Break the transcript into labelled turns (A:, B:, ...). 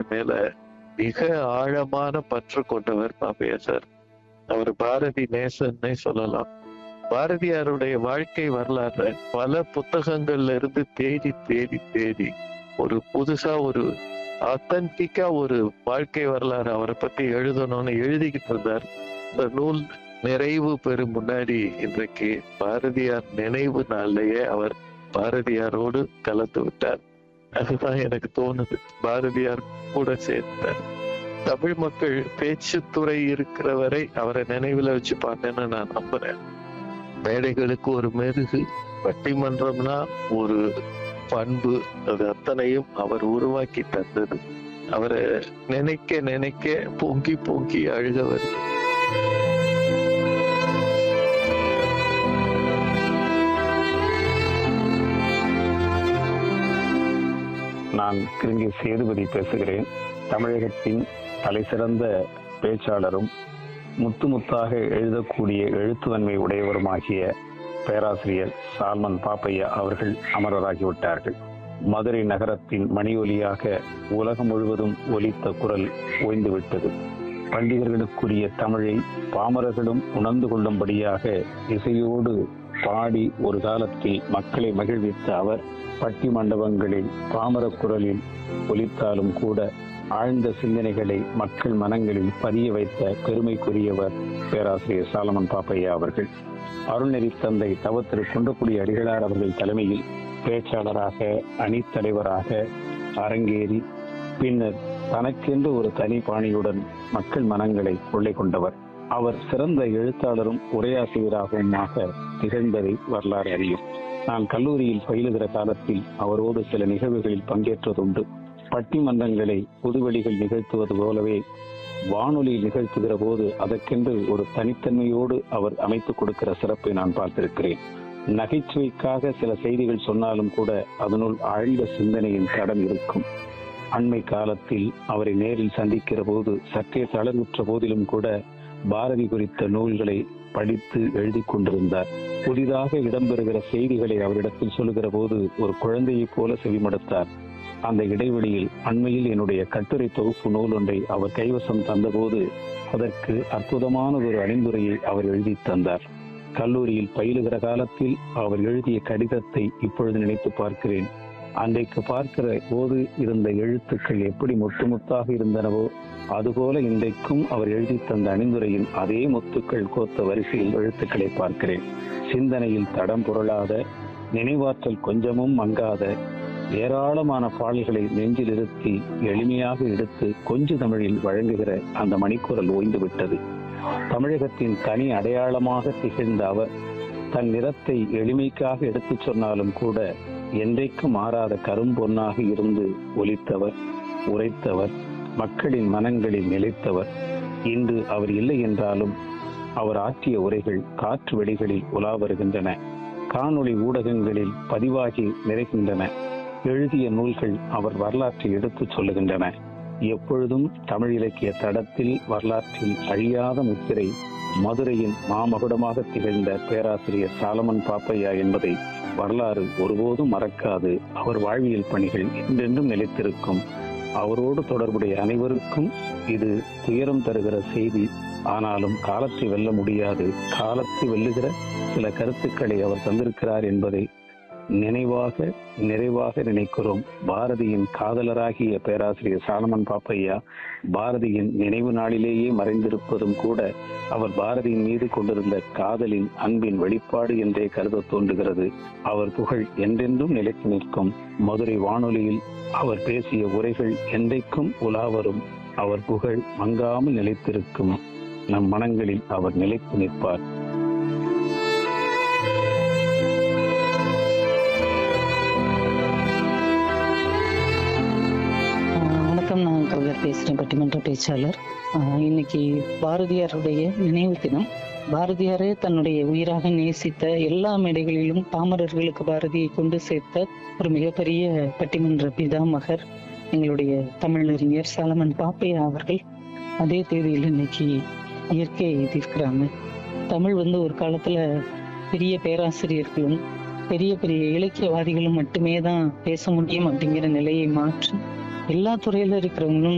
A: மேல மிக ஆழமான பற்று கொண்டவர் பாப்பையா சார் அவர் பாரதி நேசன்னே சொல்லலாம் பாரதியாருடைய வாழ்க்கை வரலாறு பல புத்தகங்கள்ல இருந்து தேடி தேடி தேடி ஒரு புதுசா ஒரு ஆத்தன்டிக்கா ஒரு வாழ்க்கை வரலாறு அவரை பத்தி எழுதணும்னு எழுதிக்கிட்டு இருந்தார் இந்த நூல் நிறைவு பெறும் முன்னாடி இன்றைக்கு பாரதியார் நினைவு நாள்லயே அவர் பாரதியாரோடு கலந்து விட்டார் அதுதான் எனக்கு தோணுது பாரதியார் கூட சேர்ந்தார் தமிழ் மக்கள் பேச்சுத்துறை இருக்கிற வரை அவரை நினைவுல வச்சுப்பாங்கன்னு நான் நம்புறேன் மேடைகளுக்கு ஒரு மெருகு பட்டிமன்றம்னா ஒரு பண்பு அது அத்தனையும் அவர் உருவாக்கி தந்தது அவரை நினைக்க நினைக்க பொங்கி பொங்கி அழுக வருது
B: நான் கிருங்கி சேதுபதி பேசுகிறேன் தமிழகத்தின் தலைசிறந்த பேச்சாளரும் முத்து முத்தாக எழுதக்கூடிய எழுத்துவன்மை உடையவருமாகிய பேராசிரியர் சால்மன் பாப்பையா அவர்கள் அமரராகிவிட்டார்கள் மதுரை நகரத்தின் மணியொலியாக உலகம் முழுவதும் ஒலித்த குரல் ஓய்ந்துவிட்டது பண்டிதர்களுக்குரிய தமிழை பாமரர்களும் உணர்ந்து கொள்ளும்படியாக இசையோடு பாடி ஒரு காலத்தில் மக்களை மகிழ்வித்த அவர் பட்டி மண்டபங்களில் பாமர குரலில் ஒலித்தாலும் கூட ஆழ்ந்த சிந்தனைகளை மக்கள் மனங்களில் பதிய வைத்த பெருமைக்குரியவர் பேராசிரியர் சாலமன் பாப்பையா அவர்கள் அருள்நெறி தந்தை தவ திரு குன்றக்குடி அடிகளார் அவர்கள் தலைமையில் பேச்சாளராக அணித்தலைவராக அரங்கேறி பின்னர் தனக்கென்று ஒரு தனி பாணியுடன் மக்கள் மனங்களை கொள்ளை கொண்டவர் அவர் சிறந்த எழுத்தாளரும் உரையாசிரியராகவுமாக திகழ்ந்ததை வரலாறு அறியும் நான் கல்லூரியில் பயிலுகிற காலத்தில் அவரோடு சில நிகழ்வுகளில் பங்கேற்றதுண்டு பட்டிமன்றங்களை பொதுவெளிகள் நிகழ்த்துவது போலவே வானொலியில் நிகழ்த்துகிற போது அதற்கென்று ஒரு தனித்தன்மையோடு அவர் அமைத்துக் கொடுக்கிற சிறப்பை நான் பார்த்திருக்கிறேன் நகைச்சுவைக்காக சில செய்திகள் சொன்னாலும் கூட அதனுள் ஆழ்ந்த சிந்தனையின் தடம் இருக்கும் அண்மை காலத்தில் அவரை நேரில் சந்திக்கிற போது சற்றே தளர்வுற்ற போதிலும் கூட பாரதி குறித்த நூல்களை படித்து எழுதி கொண்டிருந்தார் புதிதாக இடம்பெறுகிற செய்திகளை அவரிடத்தில் சொல்லுகிற போது ஒரு குழந்தையைப் போல செவிமடுத்தார் அந்த இடைவெளியில் அண்மையில் என்னுடைய கட்டுரை தொகுப்பு நூல் ஒன்றை அவர் கைவசம் தந்தபோது அதற்கு அற்புதமான ஒரு அணிந்துரையை அவர் எழுதி தந்தார் கல்லூரியில் பயிலுகிற காலத்தில் அவர் எழுதிய கடிதத்தை இப்பொழுது நினைத்து பார்க்கிறேன் அன்றைக்கு பார்க்கிற போது இருந்த எழுத்துக்கள் எப்படி முத்து முத்தாக இருந்தனவோ அதுபோல இன்றைக்கும் அவர் எழுதி தந்த அணிந்துரையின் அதே முத்துக்கள் கோத்த வரிசையில் எழுத்துக்களை பார்க்கிறேன் சிந்தனையில் தடம் புரளாத நினைவாற்றல் கொஞ்சமும் மங்காத ஏராளமான பாடல்களை நெஞ்சில் இருத்தி எளிமையாக எடுத்து கொஞ்சு தமிழில் வழங்குகிற அந்த மணிக்குரல் ஓய்ந்து விட்டது தமிழகத்தின் தனி அடையாளமாக திகழ்ந்த அவர் தன் நிறத்தை எளிமைக்காக எடுத்துச் சொன்னாலும் கூட என்றைக்கு மாறாத கரும்பொன்னாக இருந்து ஒலித்தவர் உரைத்தவர் மக்களின் மனங்களில் நிலைத்தவர் இன்று அவர் இல்லை என்றாலும் அவர் ஆற்றிய உரைகள் காற்று வெளிகளில் உலா வருகின்றன காணொளி ஊடகங்களில் பதிவாகி நிறைகின்றன எழுதிய நூல்கள் அவர் வரலாற்றை எடுத்துச் சொல்லுகின்றன எப்பொழுதும் தமிழ் இலக்கிய தடத்தில் வரலாற்றில் அழியாத முத்திரை மதுரையின் மாமகுடமாக திகழ்ந்த பேராசிரியர் சாலமன் பாப்பையா என்பதை வரலாறு ஒருபோதும் மறக்காது அவர் வாழ்வியல் பணிகள் என்றென்றும் நிலைத்திருக்கும் அவரோடு தொடர்புடைய அனைவருக்கும் இது துயரம் தருகிற செய்தி ஆனாலும் காலத்தை வெல்ல முடியாது காலத்தை வெல்லுகிற சில கருத்துக்களை அவர் தந்திருக்கிறார் என்பதை நினைவாக நிறைவாக நினைக்கிறோம் பாரதியின் காதலராகிய பேராசிரியர் சாலமன் பாப்பையா பாரதியின் நினைவு நாளிலேயே மறைந்திருப்பதும் கூட அவர் பாரதியின் மீது கொண்டிருந்த காதலின் அன்பின் வெளிப்பாடு என்றே கருத தோன்றுகிறது அவர் புகழ் என்றென்றும் நிலைத்து நிற்கும் மதுரை வானொலியில் அவர் பேசிய உரைகள் என்றைக்கும் உலாவரும் அவர் புகழ் மங்காமல் நிலைத்திருக்கும் நம் மனங்களில் அவர் நிலைத்து நிற்பார்
C: ஆஹ் வணக்கம் நான் கவிஞர் பேசுகிறேன் பட்டிமன்ற பேச்சாளர் ஆஹ் இன்னைக்கு பாரதியாருடைய நினைவு தினம் பாரதியாரே தன்னுடைய உயிராக நேசித்த எல்லா மேடைகளிலும் பாமரர்களுக்கு பாரதியை கொண்டு சேர்த்த ஒரு மிகப்பெரிய பட்டிமன்ற பிதாமகர் எங்களுடைய தமிழறிஞர் சாலமன் பாப்பையா அவர்கள் அதே தேதியில் இன்னைக்கு இயற்கையை எதிர்க்கிறாங்க தமிழ் வந்து ஒரு காலத்துல பெரிய பேராசிரியர்களும் பெரிய பெரிய இலக்கியவாதிகளும் மட்டுமே தான் பேச முடியும் அப்படிங்கிற நிலையை மாற்றி எல்லா துறையில இருக்கிறவங்களும்